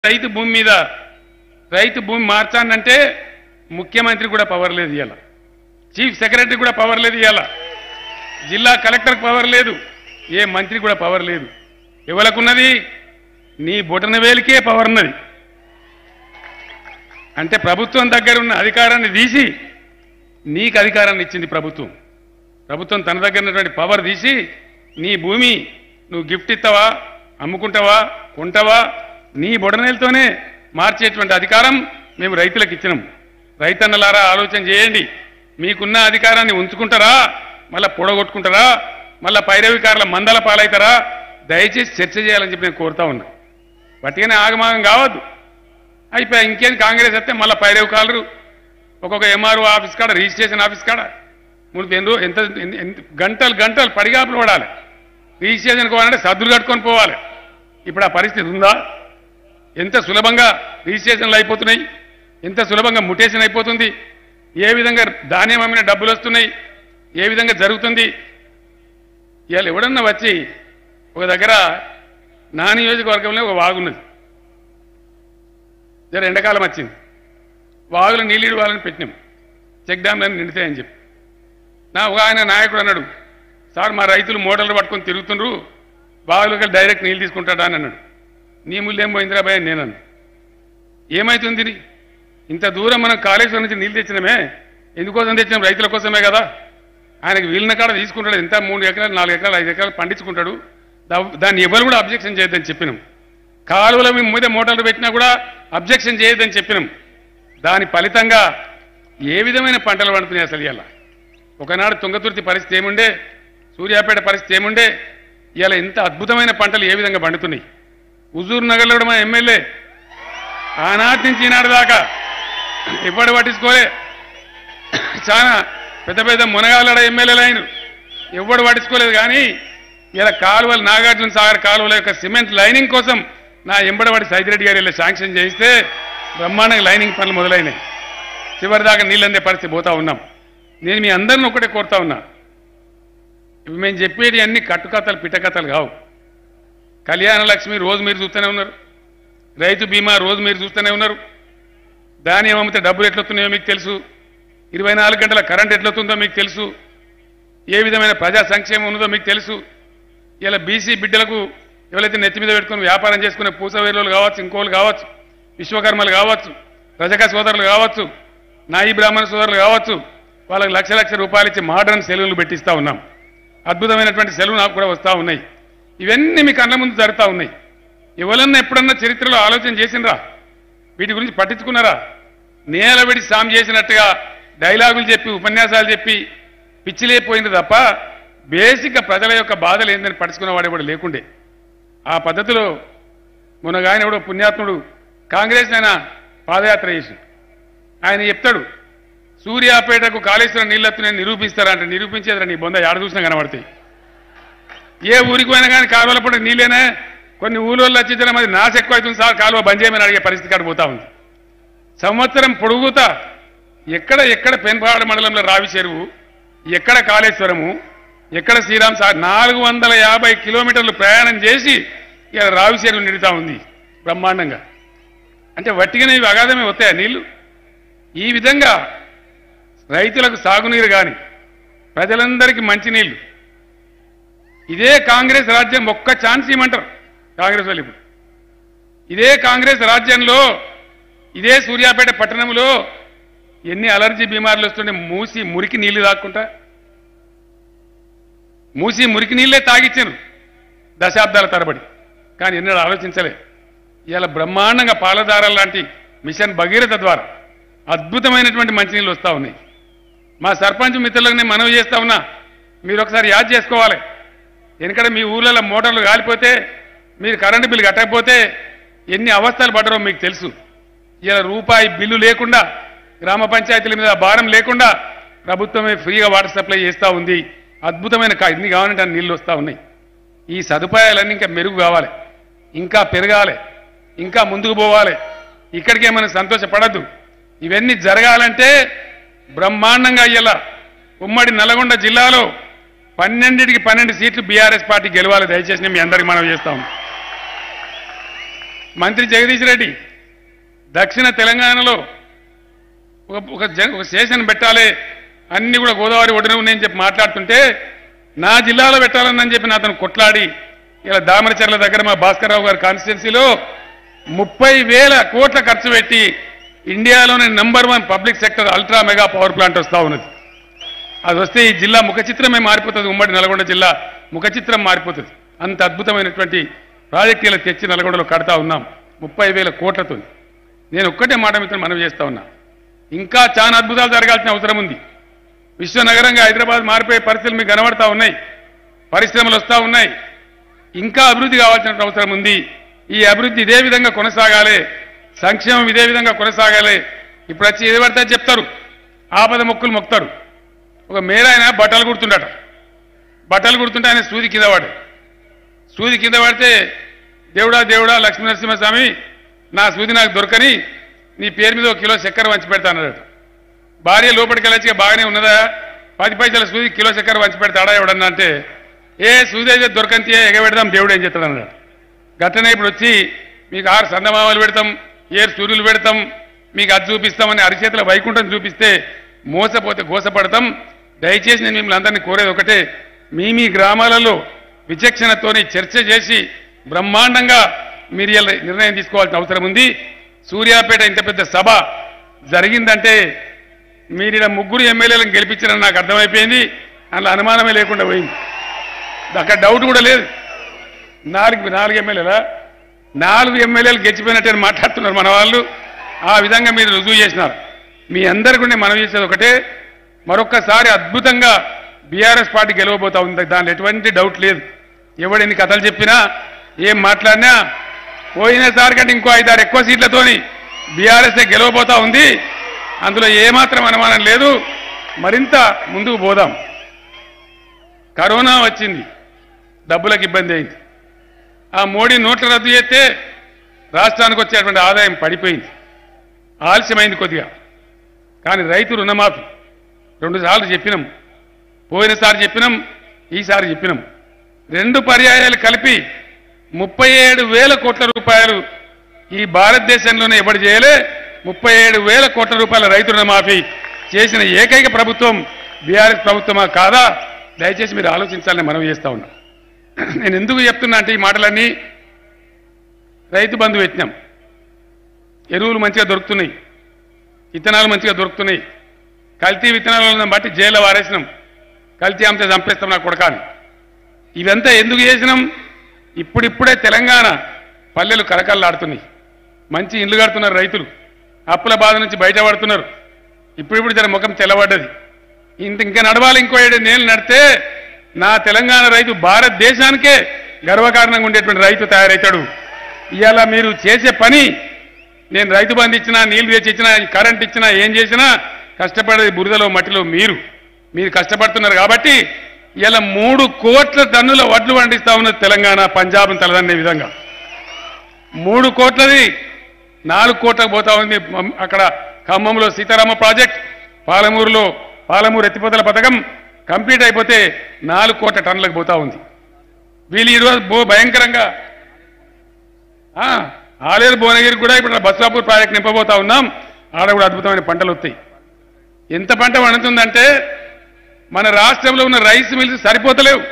రైతు భూమి మీద రైతు భూమి మార్చానంటే ముఖ్యమంత్రి కూడా పవర్ లేదు ఇవాళ చీఫ్ సెక్రటరీ కూడా పవర్ లేదు ఇవాళ జిల్లా కలెక్టర్కి పవర్ లేదు ఏ మంత్రి కూడా పవర్ లేదు ఎవరికున్నది నీ బొటన వేలికే పవర్ ఉన్నది అంటే ప్రభుత్వం దగ్గర ఉన్న అధికారాన్ని తీసి నీకు అధికారాన్ని ఇచ్చింది ప్రభుత్వం ప్రభుత్వం తన దగ్గర ఉన్నటువంటి పవర్ తీసి నీ భూమి నువ్వు గిఫ్ట్ ఇస్తావా అమ్ముకుంటావా కొంటావా నీ బొడనేలతోనే మార్చేటువంటి అధికారం మేము రైతులకు ఇచ్చినాం రైతన్నలారా ఆలోచన చేయండి మీకున్న అధికారాన్ని ఉంచుకుంటారా మళ్ళా పొడగొట్టుకుంటారా మళ్ళా పైరవికారుల మందల పాలవుతారా దయచేసి చర్చ చేయాలని చెప్పి నేను కోరుతా ఉన్నా వట్టిగానే ఆగమాగం కావద్దు అయిపోయి ఇంకేం కాంగ్రెస్ వస్తే మళ్ళీ పైరవికారులు ఒక్కొక్క ఎంఆర్ఓ ఆఫీస్ కాడ రిజిస్ట్రేషన్ ఆఫీస్ కాడ మూడు ఎన్నో ఎంత ఎన్ని- ఎన్ని- గంటలు గంటలు పడిగాపులు పడాలి రిజిస్ట్రేషన్ పోవాలంటే సద్దులు కట్టుకొని పోవాలి ఇప్పుడు ఆ పరిస్థితి ఉందా ఎంత సులభంగా రిజిస్ట్రేషన్లు అయిపోతున్నాయి ఎంత సులభంగా ముటేషన్ అయిపోతుంది ఏ విధంగా ధాన్యం అమ్మిన డబ్బులు వస్తున్నాయి ఏ విధంగా జరుగుతుంది ఇవాళ ఎవడన్నా వచ్చి ఒక దగ్గర నా నియోజకవర్గంలో ఒక వాగున్నది జర ఎండాకాలం వచ్చింది వాగులు నీళ్ళు వాళ్ళని పెట్టినాం చెక్ డ్యామ్లను నిండుతాయని చెప్పి నా ఒక ఆయన నాయకుడు అన్నాడు సార్ మా రైతులు మోటార్లు పట్టుకొని తిరుగుతుండ్రు బావిలోకి వెళ్ళి డైరెక్ట్ నీళ్ళు తీసుకుంటాడా అని అన్నాడు నీ ముళ్ళు ఏం పోయిందిరా భయ నేనన్ను ఏమైతుంది ఇది? ఇంత దూరం మనం కాళేశ్వరం నుంచి నీళ్ళు తెచ్చినామే ఎందుకోసం తెచ్చినాం రైతుల కోసమే కదా ఆయనకి వీళ్ళని కాడ తీసుకుంటాడు ఎంత మూడు ఎకరాలు నాలుగు ఎకరాలు ఐదు ఎకరాలు పండించుకుంటాడు దా- దాన్ని ఎవరు కూడా అబ్జెక్షన్ చేయొద్దని చెప్పినాం కాలువల మీద మోటార్లు పెట్టినా కూడా అబ్జెక్షన్ చేయొద్దని చెప్పినాం దాని ఫలితంగా ఏ విధమైన పంటలు పండుతున్నాయి అసలు ఇవాళ ఒకనాడు తుంగతుర్తి పరిస్థితి ఏముండే సూర్యాపేట పరిస్థితి ఏముండే ఇవాళ ఇంత అద్భుతమైన పంటలు ఏ విధంగా పండుతున్నాయి హుజూర్ నగర్లో కూడా మా ఎమ్మెల్యే ఆనాటి నుంచి ఈనాడు దాకా ఎప్పుడు పట్టించుకోలే చాలా పెద్ద పెద్ద మునగాళ్ళ ఎమ్మెల్యేలు అయిన ఎవ్వడు పట్టించుకోలేదు కానీ ఇలా కాలువలు నాగార్జున సాగర్ కాలువల యొక్క సిమెంట్ లైనింగ్ కోసం నా ఎంబడవాడి సైదిరెడ్డి గారు ఇలా శాంక్షన్ చేయిస్తే బ్రహ్మాండంగా లైనింగ్ పనులు మొదలైనాయి చివరి దాకా నీళ్ళందే పరిస్థితి పోతా ఉన్నాం నేను మీ అందరిని ఒకటే కోరుతా ఉన్నా ఇవి మేము చెప్పేది అన్ని కట్టుకథలు పిట్టకథలు కావు కళ్యాణ లక్ష్మి రోజు మీరు చూస్తూనే ఉన్నారు రైతు బీమా రోజు మీరు చూస్తూనే ఉన్నారు ధాన్యం అమ్మితే డబ్బులు ఎట్లొస్తున్నాయో మీకు తెలుసు ఇరవై నాలుగు గంటల కరెంట్ ఎట్లొస్తుందో మీకు తెలుసు ఏ విధమైన ప్రజా సంక్షేమం ఉన్నదో మీకు తెలుసు ఇలా బీసీ బిడ్డలకు ఎవరైతే నెత్తి మీద పెట్టుకుని వ్యాపారం చేసుకునే పూసవేరులు కావచ్చు ఇంకోళ్ళు కావచ్చు విశ్వకర్మలు కావచ్చు రజక సోదరులు కావచ్చు నాయి బ్రాహ్మణ సోదరులు కావచ్చు వాళ్ళకి లక్ష లక్ష రూపాయలు ఇచ్చి మోడర్న్ సెలవులు పెట్టిస్తా ఉన్నాం అద్భుతమైనటువంటి సెలవు నాకు కూడా వస్తూ ఉన్నాయి ఇవన్నీ మీ కళ్ళ ముందు జరుగుతూ ఉన్నాయి ఎవరన్నా ఎప్పుడన్నా చరిత్రలో ఆలోచన చేసినరా వీటి గురించి పట్టించుకున్నారా నేలబడి సామ్ చేసినట్టుగా డైలాగులు చెప్పి ఉపన్యాసాలు చెప్పి పిచ్చిలేపోయింది తప్ప బేసిక్గా ప్రజల యొక్క బాధలు ఏందని పట్టించుకున్న వాడు కూడా లేకుండే ఆ పద్ధతిలో మొన్నగా ఆయన ఎవడో పుణ్యాత్ముడు కాంగ్రెస్ ఆయన పాదయాత్ర చేసి ఆయన చెప్తాడు సూర్యాపేటకు కాళేశ్వరం నీళ్ళెత్తునని నిరూపిస్తారంటే నిరూపించేదిరా నీ బొంద ఏడ చూసినా కనబడతాయి ఏ ఊరికి పోయినా కానీ కాలువల పడి నీళ్ళేనే కొన్ని ఊళ్ళో వచ్చించడం అది నాశ ఎక్కువ అవుతుంది సార్ కాలువ బంద్ చేయమని అడిగే పరిస్థితి కాడ పోతా ఉంది సంవత్సరం పొడుగుతా ఎక్కడ ఎక్కడ పెన్పాడ మండలంలో రావి చెరువు ఎక్కడ కాళేశ్వరము ఎక్కడ శ్రీరామ్ సార్ నాలుగు వందల యాభై కిలోమీటర్లు ప్రయాణం చేసి ఇలా రావి చెరువు నిండుతా ఉంది బ్రహ్మాండంగా అంటే వట్టిగానే ఇవి అగాధమే వస్తాయా నీళ్లు ఈ విధంగా రైతులకు సాగునీరు కానీ ప్రజలందరికీ మంచినీళ్లు ఇదే కాంగ్రెస్ రాజ్యం ఒక్క ఛాన్స్ ఇవ్వమంటారు కాంగ్రెస్ వాళ్ళు ఇప్పుడు ఇదే కాంగ్రెస్ రాజ్యంలో ఇదే సూర్యాపేట పట్టణంలో ఎన్ని అలర్జీ బీమార్లు వస్తుండే మూసి మురికి నీళ్లు తాక్కుంటా మూసి మురికి నీళ్ళే తాగిచ్చారు దశాబ్దాల తరబడి కానీ ఎన్నడూ ఆలోచించలే ఇవాళ బ్రహ్మాండంగా పాలధారల లాంటి మిషన్ భగీరథ ద్వారా అద్భుతమైనటువంటి మంచినీళ్ళు వస్తూ ఉన్నాయి మా సర్పంచ్ మిత్రులకు నేను మనవి చేస్తా ఉన్నా మీరు ఒకసారి యాద్ చేసుకోవాలి ఎందుకంటే మీ ఊర్లలో మోటార్లు కాలిపోతే మీరు కరెంటు బిల్లు కట్టకపోతే ఎన్ని అవస్థలు పడ్డారో మీకు తెలుసు ఇలా రూపాయి బిల్లు లేకుండా గ్రామ పంచాయతీల మీద భారం లేకుండా ప్రభుత్వమే ఫ్రీగా వాటర్ సప్లై చేస్తూ ఉంది అద్భుతమైన కా- ఎన్ని కావాలంటే అన్ని నీళ్ళు వస్తూ ఉన్నాయి ఈ సదుపాయాలన్నీ ఇంకా మెరుగు కావాలి ఇంకా పెరగాలి ఇంకా ముందుకు పోవాలి ఇక్కడికే మనం సంతోషపడద్దు ఇవన్నీ జరగాలంటే బ్రహ్మాండంగా అయ్యేలా ఉమ్మడి నల్గొండ జిల్లాలో పన్నెండింటికి పన్నెండు సీట్లు బీఆర్ఎస్ పార్టీ గెలవాలి దయచేసి నేను మీ అందరికి మనం చేస్తాం మంత్రి జగదీష్ రెడ్డి దక్షిణ తెలంగాణలో ఒక ఒక జ- ఒక స్టేషన్ పెట్టాలి అన్ని కూడా గోదావరి ఒడిన ఉన్నాయని చెప్పి మాట్లాడుతుంటే నా జిల్లాలో పెట్టాలని చెప్పి నా అతను కొట్లాడి ఇలా దామరచర్ల దగ్గర మా భాస్కర్రావు గారి కాన్స్టిట్యున్సీలో ముప్పై వేల కోట్ల ఖర్చు పెట్టి ఇండియాలోనే number one public sector ultra mega power plant వస్తా ఉన్నది అది వస్తే ఈ జిల్లా ముఖ చిత్రమే మారిపోతుంది ఉమ్మడి నల్గొండ జిల్లా ముఖ చిత్రం మారిపోతుంది అంత అద్భుతమైనటువంటి ప్రాజెక్టు ఇలా తెచ్చి నల్గొండలో కడతా ఉన్నాం ముప్పై వేల కోట్లతో నేను ఒక్కటే మాట మిత్రులు మనం చేస్తా ఉన్నా ఇంకా చాలా అద్భుతాలు జరగాల్సిన అవసరం ఉంది విశ్వనగరంగా హైదరాబాద్ మారిపోయే పరిస్థితులు మీకు కనబడతా ఉన్నాయి పరిశ్రమలు వస్తూ ఉన్నాయి ఇంకా అభివృద్ధి కావాల్సిన అవసరం ఉంది ఈ అభివృద్ధి ఇదే విధంగా కొనసాగాలి సంక్షేమం ఇదే విధంగా కొనసాగాలి ఇప్పుడు వచ్చి ఏది పడితే అది చెప్తారు ఆపద మొక్కులు మొక్తారు ఒక మేరాయన బట్టలు కుడుతుండట బట్టలు కుడుతుంటే ఆయన సూది కింద పడు సూది కింద పడితే దేవుడా దేవుడా లక్ష్మీ నరసింహస్వామి నా సూది నాకు దొరకని నీ పేరు మీద ఒక కిలో చక్కెర వంచి పెడతానన్నాడు భార్య లోపలికి వెళ్ళచ్చి బాగానే ఉన్నదా పది పైసల సూది కిలో చక్కెర వంచి పెడతాడా ఎవడన్నా అంటే ఏ సూది అయితే దొరకంతి ఎగబెడదాం దేవుడు ఏం చెప్తాడు అన్నాడు గట్టనే ఇప్పుడు వచ్చి మీకు ఆరు సందమామలు పెడతాం ఏరు సూర్యులు పెడతాం మీకు అది చూపిస్తామని అరిచేతుల వైకుంఠం చూపిస్తే మోసపోతే గోసపడతాం దయచేసి నేను మిమ్మల్ని అందరినీ కోరేది ఒకటే మీ మీ గ్రామాలలో విచక్షణతోని చర్చ చేసి బ్రహ్మాండంగా మీరు ఇలా నిర్ణయం తీసుకోవాల్సిన అవసరం ఉంది సూర్యాపేట ఇంత పెద్ద సభ జరిగిందంటే మీరు ఇలా ముగ్గురు ఎమ్మెల్యేలను గెలిపించారని నాకు అర్థమైపోయింది అందులో అనుమానమే లేకుండా పోయింది అక్కడ డౌట్ కూడా లేదు నాలుగు నాలుగు ఎమ్మెల్యేలా నాలుగు ఎమ్మెల్యేలు గెలిచిపోయినట్టు మాట్లాడుతున్నారు మన వాళ్ళు ఆ విధంగా మీరు రుజువు చేసినారు మీ అందరికీ నేను మనం చేసేది ఒకటే మరొక్కసారి అద్భుతంగా బీఆర్ఎస్ పార్టీ గెలవబోతా ఉంది దాంట్లో ఎటువంటి డౌట్ లేదు ఎవడు ఎన్ని కథలు చెప్పినా ఏం మాట్లాడినా పోయినసారి కంటే ఇంకో ఐదారు ఎక్కువ సీట్లతోని బీఆర్ఎస్ గెలవబోతా ఉంది అందులో ఏమాత్రం అనుమానం లేదు మరింత ముందుకు పోదాం కరోనా వచ్చింది డబ్బులకు ఇబ్బంది అయింది ఆ మోడీ నోట్ల రద్దు చేస్తే రాష్ట్రానికి వచ్చేటువంటి ఆదాయం పడిపోయింది ఆలస్యమైంది కొద్దిగా కానీ రైతు రుణమాఫీ రెండు సార్లు చెప్పినాం పోయినసారి చెప్పినాం ఈసారి చెప్పినాం రెండు పర్యాయాలు కలిపి ముప్పై ఏడు వేల కోట్ల రూపాయలు ఈ భారతదేశంలోనే ఎవడు చేయలే ముప్పై ఏడు వేల కోట్ల రూపాయల రైతు రుణమాఫీ చేసిన ఏకైక ప్రభుత్వం బీఆర్ఎస్ ప్రభుత్వమా కాదా దయచేసి మీరు ఆలోచించాలని మనం చేస్తా ఉన్నాం నేను ఎందుకు చెప్తున్నా అంటే ఈ మాటలన్నీ రైతు బంధు పెట్టినాం ఎరువులు మంచిగా దొరుకుతున్నాయి విత్తనాలు మంచిగా దొరుకుతున్నాయి కల్తీ విత్తనాలను బట్టి జైల్లో వారేసినాం కల్తీ అంతా చంపేస్తాం నా కొడకాని ఇదంతా ఎందుకు చేసినాం ఇప్పుడిప్పుడే తెలంగాణ పల్లెలు కరకల్లాడుతున్నాయి మంచి ఇల్లు కడుతున్నారు రైతులు అప్పుల బాధ నుంచి బయటపడుతున్నారు ఇప్పుడిప్పుడు జర ముఖం తెల్లబడ్డది ఇంత ఇంకా నడవాలి ఇంకో ఏడు నేను నడితే నా తెలంగాణ రైతు భారతదేశానికే గర్వకారణంగా ఉండేటువంటి రైతు తయారవుతాడు ఇవాళ మీరు చేసే పని నేను రైతు బంధు ఇచ్చినా నీళ్లు తెచ్చి ఇచ్చినా కరెంట్ ఇచ్చినా ఏం చేసినా కష్టపడేది బురదలో మట్టిలో మీరు మీరు కష్టపడుతున్నారు కాబట్టి ఇలా మూడు కోట్ల టన్నుల వడ్లు పండిస్తా ఉన్నది తెలంగాణ పంజాబ్ తలదన్నే విధంగా మూడు కోట్లది నాలుగు కోట్లకు పోతా ఉంది మమ్- అక్కడ ఖమ్మంలో సీతారామ ప్రాజెక్ట్ పాలమూరులో పాలమూరు ఎత్తిపోతల పథకం కంప్లీట్ అయిపోతే నాలుగు కోట్ల టన్నులకు పోతా ఉంది వీళ్ళు ఈరోజు బో భయంకరంగా ఆ, ఆలేరు భువనగిరి కూడా ఇప్పుడు బస్సాపూర్ ప్రాజెక్ట్ నింపబోతా ఉన్నాం ఆడ కూడా అద్భుతమైన పంటలు వస్తాయి ఎంత పంట పండుతుందంటే మన రాష్ట్రంలో ఉన్న రైస్ మిల్స్ సరిపోతలేవు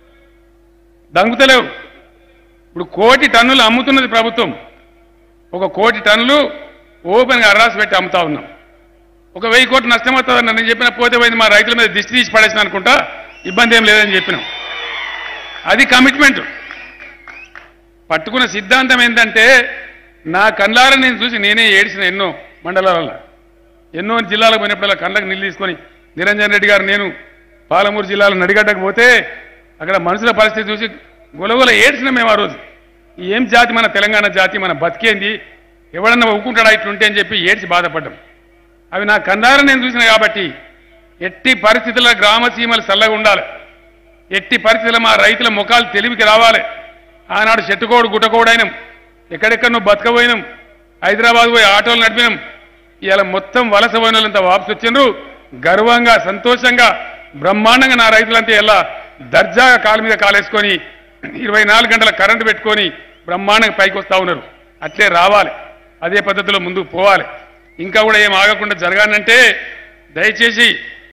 దంగుతలేవు ఇప్పుడు కోటి టన్నులు అమ్ముతున్నది ప్రభుత్వం ఒక కోటి టన్నులు ఓపెన్గా అర్రాసి పెట్టి అమ్ముతా ఉన్నాం ఒక వెయ్యి కోట్లు నష్టం అవుతుందని నేను చెప్పిన పోతే పోయింది మా రైతుల మీద దిష్టి తీసి పడేసిన అనుకుంటా ఇబ్బంది ఏం లేదని చెప్పినాం అది కమిట్మెంట్ పట్టుకున్న సిద్ధాంతం ఏంటంటే నా కళ్ళారా నేను చూసి నేనే ఏడిసిన ఎన్నో మండలాలలో ఎన్నో జిల్లాలకు పోయినప్పుడు కళ్ళకు నీళ్ళు తీసుకొని నిరంజన్ రెడ్డి గారు నేను పాలమూరు జిల్లాలో నడిగడ్డకు పోతే అక్కడ మనుషుల పరిస్థితి చూసి గొలగొల ఏడ్చిన మేము ఆ రోజు ఏం జాతి మన తెలంగాణ జాతి మన బతికేంది ఎవడన్నా ఒప్పుకుంటాడా ఇట్లుంటే అని చెప్పి ఏడ్చి బాధపడ్డాం అవి నా కన్నారా నేను చూసిన కాబట్టి ఎట్టి పరిస్థితుల్లో గ్రామ సీమలు చల్లగా ఉండాలి ఎట్టి పరిస్థితుల్లో మా రైతుల ముఖాలు తెలివికి రావాలి ఆనాడు చెట్టుకోడు గుట్టకోడైనాం ఎక్కడెక్కడో బతకపోయినాం హైదరాబాద్ పోయి ఆటోలు నడిపినాం ఇవాళ మొత్తం వలస పోయిన వాళ్ళంతా వాపసు వచ్చిండ్రు గర్వంగా సంతోషంగా బ్రహ్మాండంగా నా రైతులంతా ఎలా దర్జాగా కాలు మీద కాలేసుకొని ఇరవై నాలుగు గంటల కరెంటు పెట్టుకొని బ్రహ్మాండంగా పైకి వస్తా ఉన్నారు అట్లే రావాలి అదే పద్ధతిలో ముందుకు పోవాలి ఇంకా కూడా ఏం ఆగకుండా జరగాలంటే దయచేసి